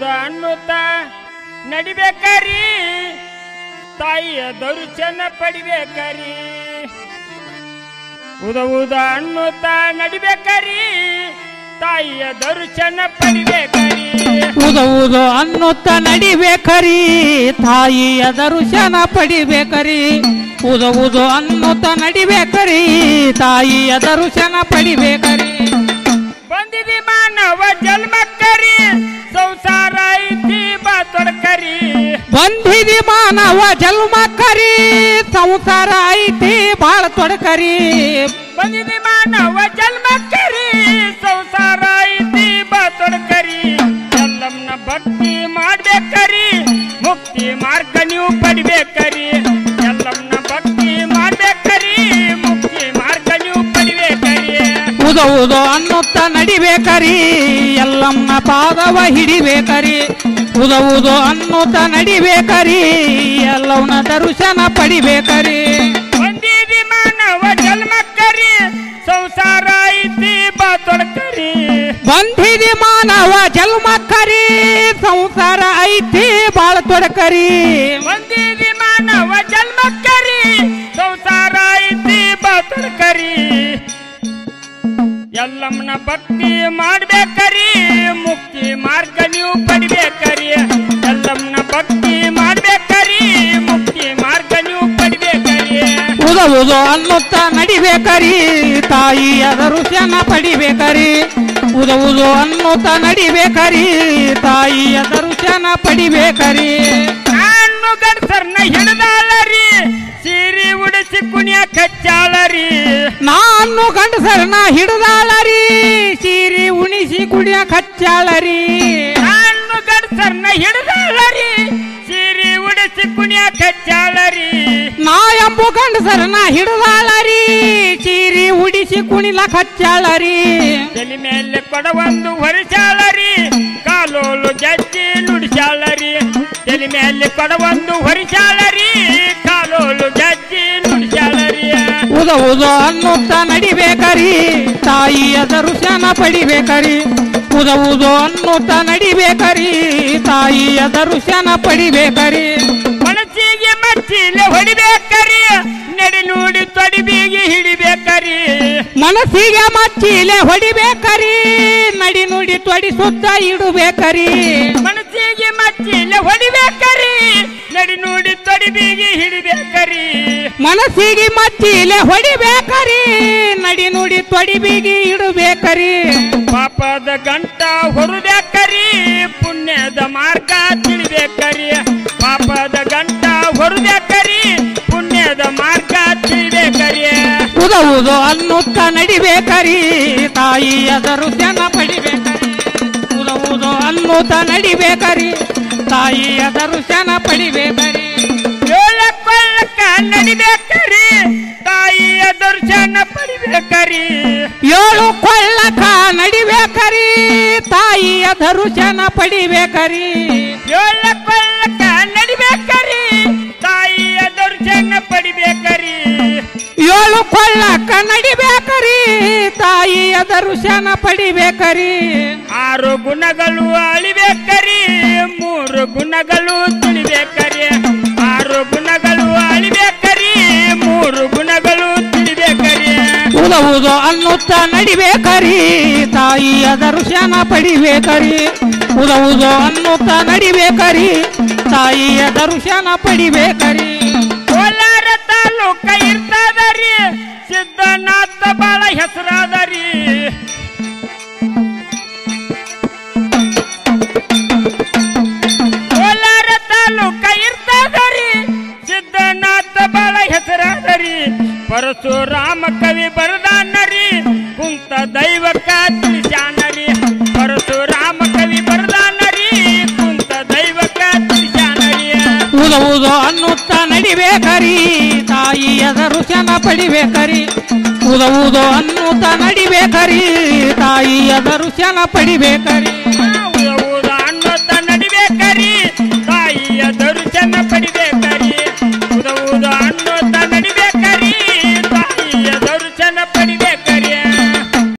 ಉದ ಅನ್ನುತ್ತ ನಡಿಬೇಕರಿ ತಾಯಿಯ ದರ್ಶನ ಪಡಿಬೇಕರಿ ಉದ ಉದ ಅನ್ನುತ್ತ ನಡಿಬೇಕರಿ ತಾಯಿಯ ದರ್ಶನ ಪಡಿಬೇಕರಿ ಉದವುದು ಅನ್ನುತ್ತ ನಡಿಬೇಕರಿ ತಾಯಿಯ ದರ್ಶನ ಪಡಿಬೇಕರಿ ಉದವುದು ಅನ್ನುತ್ತ ನಡಿಬೇಕರಿ ತಾಯಿಯ ದರ್ಶನ ಪಡಿಬೇಕರಿ ಬಂದಿದಿ ಮಾನವ ಜನ್ಮಕ್ಕರಿ ಸಂಸಾರ ಐತಿ ಬಾ ತೊಡಕರಿ ಬಂದಿದಿ ಮಾನವ ಜನ್ಮ ಕರಿ ಸಂಸಾರ ಐತಿ ಬಾಳ ತೊಡಕರಿ ಬಂದಿದಿ ಮಾನವ ಜನ್ಮಕ್ಕರಿ ಸಂಸಾರ ಐತಿ ಬಾ ತೊಡಕರಿ ಎಲ್ಲಮ್ಮನ ಭಕ್ತಿ ಮಾಡ್ಬೇಕರಿ ಮುಕ್ತಿ ಮಾರ್ಗ ನೀವು ಪಡಿಬೇಕರಿ ಎಲ್ಲಮ್ಮನ ಭಕ್ತಿ ಮಾಡ್ಬೇಕರಿ ಮುಕ್ತಿ ಮಾರ್ಗ ನೀವು ಪಡಿಬೇಕರಿ ಉದವುದು ಅನ್ನುತ್ತ ನಡಿಬೇಕರಿ ಎಲ್ಲಮ್ಮನ ಪಾದವ ಹಿಡಿಬೇಕರಿ ಉದವುದು ಅನ್ನುತ್ತ ನಡಿಬೇಕರಿ ಎಲ್ಲವನ ದರ್ಶನ ಪಡಿಬೇಕರಿ ಬಂದಿದಿ ಮಾನವ ಜನ್ಮಕ್ಕರಿ ಸಂಸಾರ ಐತಿ ಬಾ ತೊಡಕರಿ ಬಂಧಿದಿ ಮಾನವ ಜನ್ಮ ಕರಿ ಸಂಸಾರ ಐತಿ ಬಾಳ ತೊಡಕರಿ ಬಂದಿದಿ ಮಾನವ ಜನ್ಮಕ್ಕರಿ ಸಂಸಾರ ಐತಿ ಬಾ ತೊಡಕರಿ ಎಲ್ಲಮ್ಮನ ಭಕ್ತಿ ಮಾಡ್ಬೇಕರಿ ಮುಕ್ತಿ ಮಾರ್ಗ ನೀವು ಪಡಿಬೇಕರಿ ಎಲ್ಲಮ್ಮನ ಭಕ್ತಿ ಮಾಡ್ಬೇಕರಿ ಮುಕ್ತಿ ಮಾರ್ಗ ನೀವು ಪಡಿಬೇಕರಿ ಉದವುದು ಅನ್ನುತ್ತ ನಡಿಬೇಕರಿ ತಾಯಿಯ ದರ್ಶನ ಪಡಿಬೇಕರಿ ಉದವುದು ಅನ್ನುತ್ತ ನಡಿಬೇಕರಿ ತಾಯಿಯ ದರ್ಶನ ಪಡಿಬೇಕರಿ ನಾನು ಗಡ್ಸರ್ನ ಹಿಡ್ದಾಳರಿ ಸೀರೆ ಉಡಿಸಿ ಕುಣಿಯ ಕಚ್ಚಾಳರಿ ನಾನು ಗಂಡಸರನ್ನ ಹಿಡಿದಾಳರಿ ಸೀರಿ ಉಣಿಸಿ ಕುಡಿಯ ಕಚ್ಚಾಳರಿ ನಾನು ಗಡ್ಸರ್ನ ಹಿಡ್ದಾಳರಿ ಸೀರೆ ಉಡಿಸಿ ಕುಣಿಯ ಕಚ್ಚಾಳರಿ ನಾ ಎಂಬು ಗಂಡಸರನ್ನ ಹಿಡಿದಾಳರಿ ಸೀರಿ ಉಡಿಸಿ ಕುಣಿಲ ಕಚ್ಚಾಳರಿ ತಲೆ ಮೇಲೆ ಕೊಡವೊಂದು ಹೊರಿಸಾಳರಿ ಕಾಲೋಲು ಗೆಜ್ಜಿ ನುಡಿಸಾಳರಿ ತಲೆ ಮೇಲೆ ಕೊಡವೊಂದು ಹೊರಿಸಾಳರಿ ಕಾಲೋಲು ಗೆಜ್ಜಿ ನುಡಿಸಾಳರಿ ಉದ ಉದ ಅನ್ನುತ್ತ ನಡಿಬೇಕರಿ ತಾಯಿಯ ದರ್ಶನ ಪಡಿಬೇಕರಿ ಉದ ಉದ ಅನ್ನುತ್ತ ನಡಿಬೇಕರಿ ತಾಯಿಯ ದರ್ಶನ ಪಡಿಬೇಕರಿ ಮನಸ್ಸಿಗೆ ಮಚ್ಚಿಲೆ ಹೊಡಿಬೇಕರಿ ನಡಿ ನೋಡಿ ತೊಡಿ ಬೀಗಿ ಹಿಡಿಬೇಕರಿ ಮನಸ್ಸಿಗೆ ಮಚ್ಚಿಲೆ ಹೊಡಿಬೇಕರಿ ನಡಿ ನುಡಿ ತೊಡಿ ಸುತ್ತ ಇಡಬೇಕರಿ ಮನಸ್ಸಿಗೆ ಮಚ್ಚಿಲೆ ಹೊಡಿಬೇಕರಿ ನಡಿ ನೋಡಿ ತೊಡಿ ಬೀಗಿ ಹಿಡಿಬೇಕರಿ ಮನಸ್ಸಿಗೆ ಮಚ್ಚಿಲೆ ಹೊಡಿಬೇಕರಿ ನಡಿ ನುಡಿ ತೊಡಿ ಬೀಗಿ ಇಡಬೇಕರಿ ಪಾಪದ ಗಂಟ ಹೊರಬೇಕರಿ ಪುಣ್ಯದ ಮಾರ್ಗ ತಿಳಿಬೇಕರಿ ಪಾಪದ ಗಂಟ ಹೊರಬೇಕರಿ ಪುಣ್ಯದ ಮಾರ್ಗ ತಿಳಿಬೇಕರಿ ಉದ ಉದ ಅನ್ನುತ್ತ ನಡಿಬೇಕರಿ ತಾಯಿಯ ದರ್ಶನ ಪಡಿಬೇಕರಿ ಉದ ಉದ ಅನ್ನುತ್ತ ನಡಿಬೇಕರಿ ತಾಯಿಯ ದರ್ಶನ ಪಡಿಬೇಕರಿ ಏಳ ಕೊಳ್ಳಕ್ಕ ನಡಿಬೇಕರಿ ತಾಯಿಯ ದರ್ಶನ ಪಡಿಬೇಕರಿ ಏಳು ಕೊಳ್ಳಕ ನಡಿಬೇಕರಿ ತಾಯಿಯ ದರ್ಶನ ಪಡಿಬೇಕರಿ ಏಳ ಕೊಳ್ಳಕ್ಕ ನಡಿಬೇಕರಿ ತಾಯಿಯ ದರ್ಶನ ಪಡಿಬೇಕರಿ ಏಳು ಕೊಳ್ಳಕ ನಡಿಬೇಕರಿ ತಾಯಿಯ ದರ್ಶನ ಪಡಿಬೇಕರಿ ಆರು ಗುಣಗಳು ಅಳಿಬೇಕರಿ ಮೂರು ಗುಣಗಳು ತಿಳಿಬೇಕರಿ ಆರು ಗುಣಗಳು ಅಳಿಬೇಕರಿ ಮೂರು ಗುಣಗಳು ತಿಳಿಬೇಕರಿ ಉದ ಉದ ಅನ್ನುತ್ತ ನಡಿಬೇಕರಿ ತಾಯಿಯ ದರ್ಶನ ಪಡಿಬೇಕರಿ ಉದ ಉದ ಅನ್ನುತ್ತ ನಡಿಬೇಕರಿ ತಾಯಿಯ ದರ್ಶನ ಪಡಿಬೇಕರಿ ಕೋಲಾರ ತಾಲೂಕ ಇರ್ತದರಿ ಸಿದ್ಧನಾಥ ಬಾಳ ಹೆಸರಾದರಿ ಕೋಲಾರ ತಾಲೂಕ ಇರ್ತದರಿ ಸಿದ್ಧನಾಥ ಬಾಳ ಹೆಸರಾದರಿ ಪರಶುರಾಮ ಕವಿ ಬರದಾನರಿ ಕುಂತ ದೈವಕ್ಕ ತಿಳಿಸ್ಯಾನರಿ ಪರಶುರಾಮ ಕವಿ ಬರದಾನರಿ ಕುಂತ ದೈವಕ್ಕ ತಿಳಿಸ್ಯಾನರಿ ಉದ ಉದ ಅನ್ನುತ್ತ ನಡಿಬೇಕರಿ ತಾಯಿಯ ದರ್ಶನ ಪಡಿಬೇಕರಿ ಉದ ಉದ ಅನ್ನುತ್ತ ನಡಿಬೇಕರಿ ತಾಯಿಯ ದರ್ಶನ ಪಡಿಬೇಕರಿ